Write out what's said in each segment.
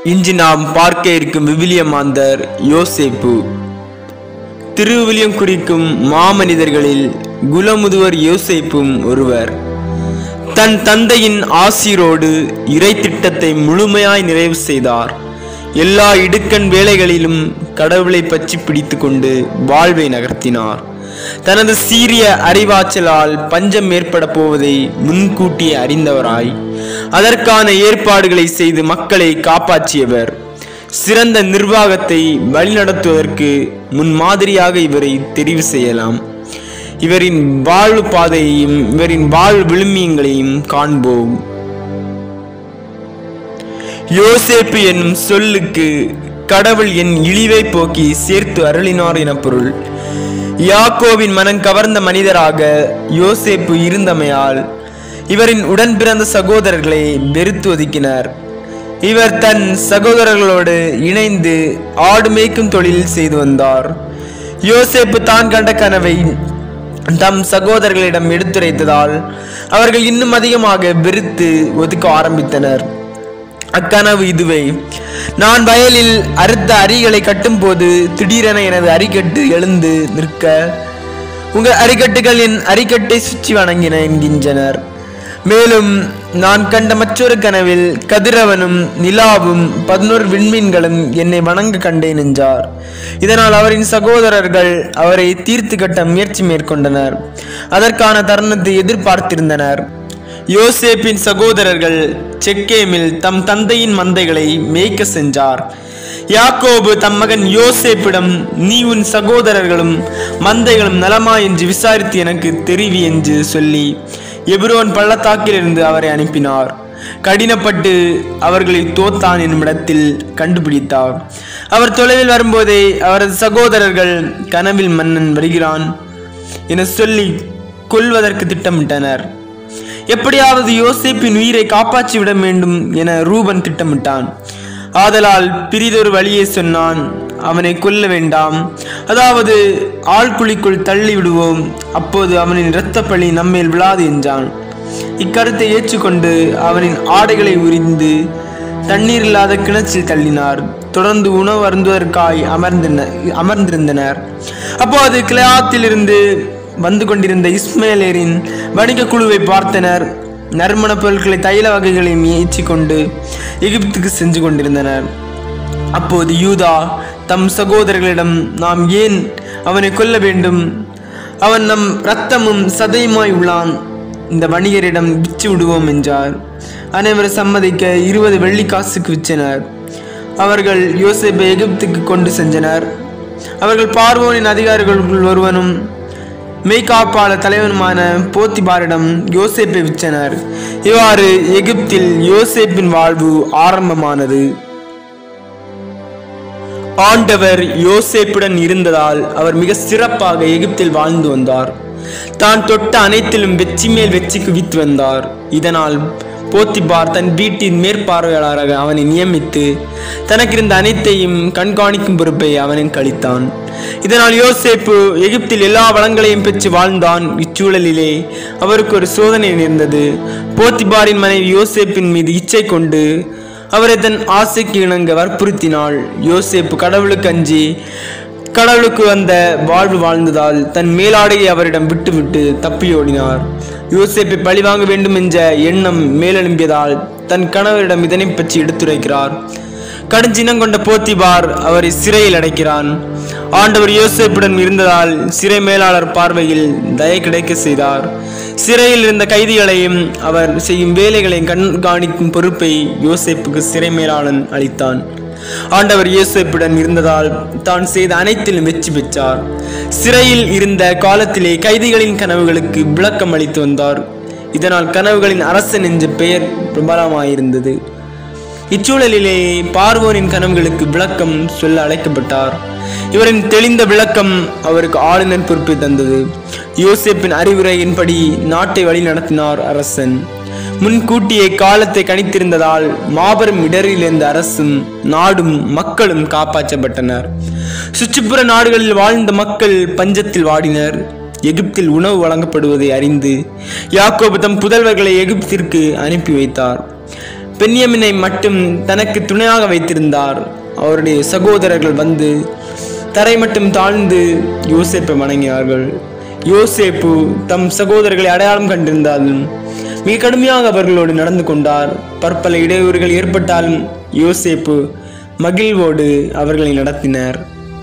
இன்று நாம் பார்க்க இருக்கும் விவிலிய மாந்தர் யோசேப்பு திருவிவிலியம் குறிக்கும் மாமனிதர்களில் குலமுதுவர் யோசேப்பும் ஒருவர் தன் தந்தையின் ஆசீரோடு இறை திட்டத்தை முழுமையாய் நிறைவு செய்தார் எல்லா இடுக்கண் வேலைகளிலும் கடவுளை பற்றி பிடித்து கொண்டு வாழ்வை நகர்த்தினார் தனது சீரிய அறிவாற்றலால் பஞ்சம் ஏற்பட போவதை முன்கூட்டியே அறிந்தவராய் அதற்கான ஏற்பாடுகளை செய்து மக்களை காப்பாற்றியவர் சிறந்த நிர்வாகத்தை வழிநடத்துவதற்கு முன்மாதிரியாக இவரை தெரிவு செய்யலாம் இவரின் வாழ்வு பாதையையும் இவரின் வாழ் விழுமியங்களையும் காண்போம் யோசேப்பு என்னும் சொல்லுக்கு கடவுள் என் இழிவை போக்கி சேர்த்து அருளினார் என பொருள் யாக்கோவின் மனம் கவர்ந்த மனிதராக யோசேப்பு இருந்தமையால் இவரின் உடன் பிறந்த சகோதரர்களை வெறுத்து ஒதுக்கினார் இவர் தன் சகோதரர்களோடு இணைந்து ஆடு மேய்க்கும் தொழில் செய்து வந்தார் யோசேப்பு தான் கண்ட கனவை தம் சகோதரர்களிடம் எடுத்துரைத்ததால் அவர்கள் இன்னும் அதிகமாக வெறுத்து ஒதுக்க ஆரம்பித்தனர் அக்கனவு இதுவே நான் வயலில் அறுத்த அரிகளை கட்டும்போது திடீரென எனது அரிக்கட்டு எழுந்து நிற்க உங்கள் அரிக்கட்டுகள் என் அரிக்கட்டை சுற்றி வணங்கின என்கின்றனர் மேலும் நான் கண்ட மற்றொரு கனவில் கதிரவனும் நிலாவும் பதினோரு விண்மீன்களும் என்னை வணங்க கண்டேன் என்றார் இதனால் அவரின் சகோதரர்கள் அவரை தீர்த்து கட்ட முயற்சி மேற்கொண்டனர் அதற்கான தருணத்தை எதிர்பார்த்திருந்தனர் யோசேப்பின் சகோதரர்கள் செக்கேமில் தம் தந்தையின் மந்தைகளை மேய்க்க சென்றார் யாக்கோபு தம் மகன் யோசேப்பிடம் நீ உன் சகோதரர்களும் மந்தைகளும் நலமா என்று விசாரித்து எனக்கு தெரிவி என்று சொல்லி எபிரோன் பள்ளத்தாக்கிலிருந்து அவரை அனுப்பினார் கடினப்பட்டு அவர்களை தோத்தான் என்னும் இடத்தில் கண்டுபிடித்தார் அவர் தொலைவில் வரும்போதே அவரது சகோதரர்கள் கனவில் மன்னன் வருகிறான் என சொல்லி கொல்வதற்கு திட்டமிட்டனர் எப்படியாவது யோசேப்பின் உயிரை காப்பாற்றி விட வேண்டும் என ரூபன் திட்டமிட்டான் ஆதலால் பிரிதொரு வழியை சொன்னான் அவனை கொல்ல வேண்டாம் அதாவது ஆழ்குழிக்குள் தள்ளி விடுவோம் அப்போது அவனின் இரத்தப்பழி நம்மேல் விழாது என்றான் இக்கருத்தை ஏற்றுக்கொண்டு அவனின் ஆடைகளை உரிந்து தண்ணீர் இல்லாத கிணற்றில் தள்ளினார் தொடர்ந்து உணவு அருந்துவதற்காய் அமர்ந்தின அமர்ந்திருந்தனர் அப்போது கிளையாத்திலிருந்து வந்து கொண்டிருந்த இஸ்மேலரின் வணிக குழுவை பார்த்தனர் நறுமண பொருட்களை தைல வகைகளையும் ஏற்றி கொண்டு எகிப்துக்கு சென்று கொண்டிருந்தனர் அப்போது யூதா தம் சகோதரர்களிடம் நாம் ஏன் அவனை கொல்ல வேண்டும் அவன் நம் இரத்தமும் சதையுமாய் உள்ளான் இந்த வணிகரிடம் விற்று விடுவோம் என்றார் அனைவரும் சம்மதிக்க இருபது வெள்ளிக்காசுக்கு விற்றனர் அவர்கள் யோசேப்பை எகிப்துக்கு கொண்டு சென்றனர் அவர்கள் பார்வோனின் அதிகாரிகளுக்குள் ஒருவனும் மெய்காப்பாளர் தலைவனுமான போத்திபாரிடம் யோசேப்பை விற்றனர் இவ்வாறு எகிப்தில் யோசேப்பின் வாழ்வு ஆரம்பமானது ஆண்டவர் யோசேப்புடன் இருந்ததால் அவர் மிக சிறப்பாக எகிப்தில் வாழ்ந்து வந்தார் தான் தொட்ட அனைத்திலும் வெற்றி மேல் வெற்றி குவித்து வந்தார் இதனால் போத்திபார் தன் வீட்டின் மேற்பார்வையாளராக அவனை நியமித்து தனக்கிருந்த அனைத்தையும் கண்காணிக்கும் பொறுப்பை அவனின் கழித்தான் இதனால் யோசேப்பு எகிப்தில் எல்லா வளங்களையும் பெற்று வாழ்ந்தான் இச்சூழலிலே அவருக்கு ஒரு சோதனை நேர்ந்தது போத்திபாரின் மனைவி யோசேப்பின் மீது இச்சை கொண்டு அவரை தன் ஆசைக்கு இணங்க வற்புறுத்தினாள் யோசேப்பு கடவுளுக்கு அஞ்சி கடவுளுக்கு வந்த வாழ்வு வாழ்ந்ததால் தன் மேலாடையை அவரிடம் விட்டுவிட்டு தப்பியோடினார் யோசேப்பை பழிவாங்க வேண்டும் என்ற எண்ணம் மேலெழும்பியதால் தன் கணவரிடம் இதனை பற்றி எடுத்துரைக்கிறார் கடுஞ்சினம் கொண்ட போத்திபார் அவரை சிறையில் அடைக்கிறான் ஆண்டவர் யோசேப்புடன் இருந்ததால் சிறை மேலாளர் பார்வையில் தயை கிடைக்க செய்தார் சிறையில் இருந்த கைதிகளையும் அவர் செய்யும் வேலைகளையும் கண்காணிக்கும் பொறுப்பை யோசேப்புக்கு சிறை மேலாளன் அளித்தான் ஆண்டவர் யோசேப்புடன் இருந்ததால் தான் செய்த அனைத்திலும் வெற்றி பெற்றார் சிறையில் இருந்த காலத்திலே கைதிகளின் கனவுகளுக்கு விளக்கம் அளித்து வந்தார் இதனால் கனவுகளின் அரசன் என்ற பெயர் பிரபலமாயிருந்தது இச்சூழலிலே பார்வோனின் கனவுகளுக்கு விளக்கம் சொல்ல அழைக்கப்பட்டார் இவரின் தெளிந்த விளக்கம் அவருக்கு ஆளுநர் பொறுப்பை தந்தது யோசேப்பின் அறிவுரையின்படி நாட்டை வழி நடத்தினார் அரசன் முன்கூட்டியே காலத்தை கணித்திருந்ததால் மாபெரும் இடரில் இருந்த அரசும் நாடும் மக்களும் காப்பாற்றப்பட்டனர் சுற்றுப்புற நாடுகளில் வாழ்ந்த மக்கள் பஞ்சத்தில் வாடினர் எகிப்தில் உணவு வழங்கப்படுவதை அறிந்து யாக்கோபு தம் புதல்வர்களை எகிப்திற்கு அனுப்பி வைத்தார் பென்யமினை மட்டும் தனக்கு துணையாக வைத்திருந்தார் அவருடைய சகோதரர்கள் வந்து தரை மட்டும் தாழ்ந்து யோசேப்பை வணங்கினார்கள் யோசேப்பு தம் சகோதரர்களை அடையாளம் கண்டிருந்தாலும் மிக கடுமையாக அவர்களோடு நடந்து கொண்டார் பற்பல இடையூறுகள் ஏற்பட்டாலும் யோசேப்பு மகிழ்வோடு அவர்களை நடத்தினர்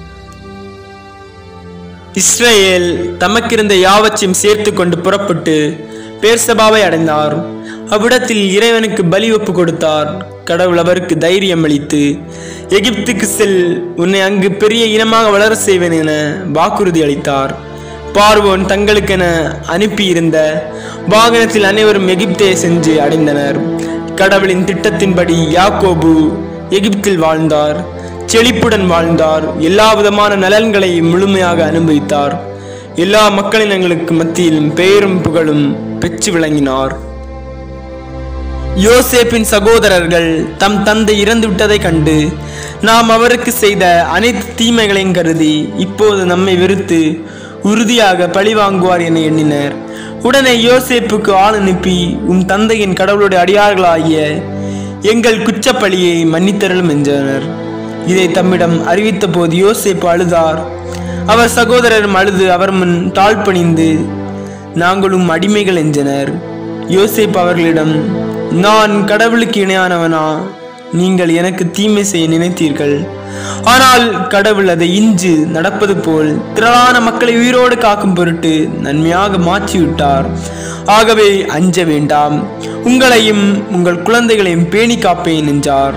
இஸ்ரேல் தமக்கிருந்த யாவற்றையும் சேர்த்து கொண்டு புறப்பட்டு பேர்சபாவை அடைந்தார் அவ்விடத்தில் இறைவனுக்கு பலி ஒப்பு கொடுத்தார் கடவுள் அவருக்கு தைரியம் அளித்து எகிப்துக்கு செல் உன்னை அங்கு பெரிய இனமாக வளர செய்வேன் என வாக்குறுதி அளித்தார் பார்வோன் தங்களுக்கென அனுப்பியிருந்த வாகனத்தில் அனைவரும் எகிப்தே சென்று அடைந்தனர் கடவுளின் திட்டத்தின்படி யாக்கோபு எகிப்தில் வாழ்ந்தார் செழிப்புடன் வாழ்ந்தார் எல்லா விதமான நலன்களை முழுமையாக அனுபவித்தார் எல்லா மக்களினங்களுக்கு மத்தியிலும் பெயரும் புகழும் பெற்று விளங்கினார் யோசேப்பின் சகோதரர்கள் தம் தந்தை இறந்து விட்டதைக் கண்டு நாம் அவருக்கு செய்த அனைத்து தீமைகளையும் கருதி இப்போது நம்மை வெறுத்து உறுதியாக பழி வாங்குவார் என எண்ணினர் உடனே யோசேப்புக்கு ஆள் அனுப்பி உம் தந்தையின் கடவுளுடைய அடியார்களாகிய எங்கள் குற்றப்பழியை மன்னித்தருளும் என்றனர் இதை தம்மிடம் அறிவித்த போது யோசேப்பு அழுதார் அவர் சகோதரரும் அழுது அவர் முன் தாழ்பணிந்து நாங்களும் அடிமைகள் என்றனர் யோசேப் அவர்களிடம் நான் கடவுளுக்கு இணையானவனா நீங்கள் எனக்கு தீமை செய்ய நினைத்தீர்கள் ஆனால் கடவுள் அதை இன்று நடப்பது போல் திரளான மக்களை உயிரோடு காக்கும் பொருட்டு நன்மையாக மாற்றிவிட்டார் ஆகவே அஞ்ச வேண்டாம் உங்களையும் உங்கள் குழந்தைகளையும் பேணி காப்பேன் என்றார்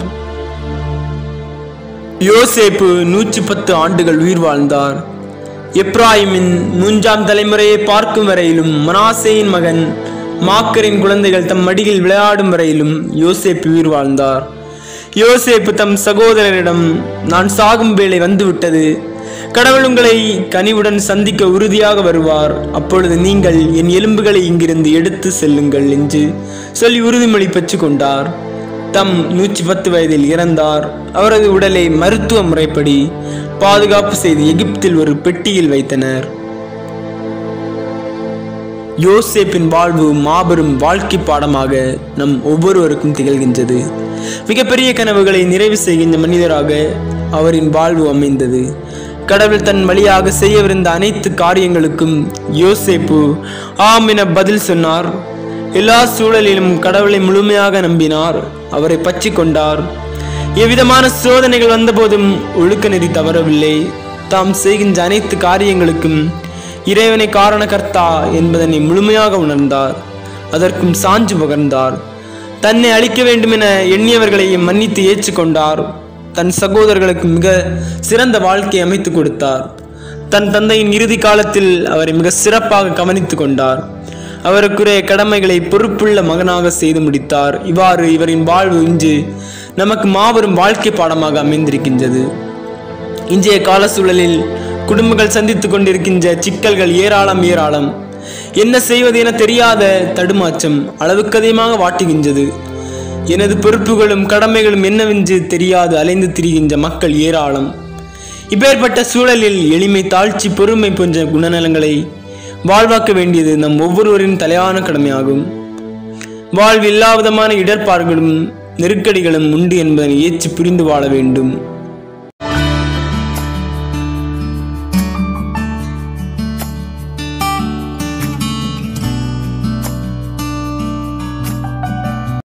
யோசேப்பு நூற்றி பத்து ஆண்டுகள் உயிர் வாழ்ந்தார் எப்ராயிமின் மூன்றாம் தலைமுறையை பார்க்கும் வரையிலும் மனாசேயின் மகன் மாக்கரின் குழந்தைகள் தம் மடியில் விளையாடும் வரையிலும் யோசேப்பு உயிர் வாழ்ந்தார் யோசேப்பு தம் சகோதரரிடம் நான் சாகும் வேளை வந்துவிட்டது கடவுள் உங்களை கனிவுடன் சந்திக்க உறுதியாக வருவார் அப்பொழுது நீங்கள் என் எலும்புகளை இங்கிருந்து எடுத்து செல்லுங்கள் என்று சொல்லி உறுதிமொழி பெற்றுக் கொண்டார் தம் நூற்றி பத்து வயதில் இறந்தார் அவரது உடலை மருத்துவ முறைப்படி பாதுகாப்பு செய்து எகிப்தில் ஒரு பெட்டியில் வைத்தனர் யோசேப்பின் வாழ்வு மாபெரும் வாழ்க்கை பாடமாக நம் ஒவ்வொருவருக்கும் திகழ்கின்றது மிகப்பெரிய கனவுகளை நிறைவு செய்கின்ற மனிதராக அவரின் வாழ்வு அமைந்தது கடவுள் தன் வழியாக செய்யவிருந்த அனைத்து காரியங்களுக்கும் யோசேப்பு ஆம் என பதில் சொன்னார் எல்லா சூழலிலும் கடவுளை முழுமையாக நம்பினார் அவரை பற்றி கொண்டார் எவ்விதமான சோதனைகள் வந்தபோதும் ஒழுக்க நெறி தவறவில்லை தாம் செய்கின்ற அனைத்து காரியங்களுக்கும் இறைவனை காரணகர்த்தா என்பதனை முழுமையாக உணர்ந்தார் அதற்கும் சான்று பகர்ந்தார் தன்னை அழிக்க வேண்டும் என எண்ணியவர்களையும் மன்னித்து ஏற்றுக்கொண்டார் தன் சகோதரர்களுக்கு மிக சிறந்த வாழ்க்கை அமைத்து கொடுத்தார் தன் தந்தையின் இறுதி காலத்தில் அவரை மிக சிறப்பாக கவனித்துக் கொண்டார் அவருக்குரிய கடமைகளை பொறுப்புள்ள மகனாக செய்து முடித்தார் இவ்வாறு இவரின் வாழ்வு இன்று நமக்கு மாபெரும் வாழ்க்கை பாடமாக அமைந்திருக்கின்றது இன்றைய கால சூழலில் குடும்பங்கள் சந்தித்துக் கொண்டிருக்கின்ற சிக்கல்கள் ஏராளம் ஏராளம் என்ன செய்வது என தெரியாத தடுமாற்றம் அளவுக்கு அதிகமாக வாட்டுகின்றது எனது பொறுப்புகளும் கடமைகளும் என்னவென்று தெரியாது அலைந்து திரிகின்ற மக்கள் ஏராளம் இப்பேற்பட்ட சூழலில் எளிமை தாழ்ச்சி பொறுமை போன்ற குணநலங்களை வாழ்வாக்க வேண்டியது நம் ஒவ்வொருவரின் தலையான கடமையாகும் வாழ்வில் எல்லா விதமான இடர்பாடுகளும் நெருக்கடிகளும் உண்டு என்பதனை ஏற்று புரிந்து வாழ வேண்டும்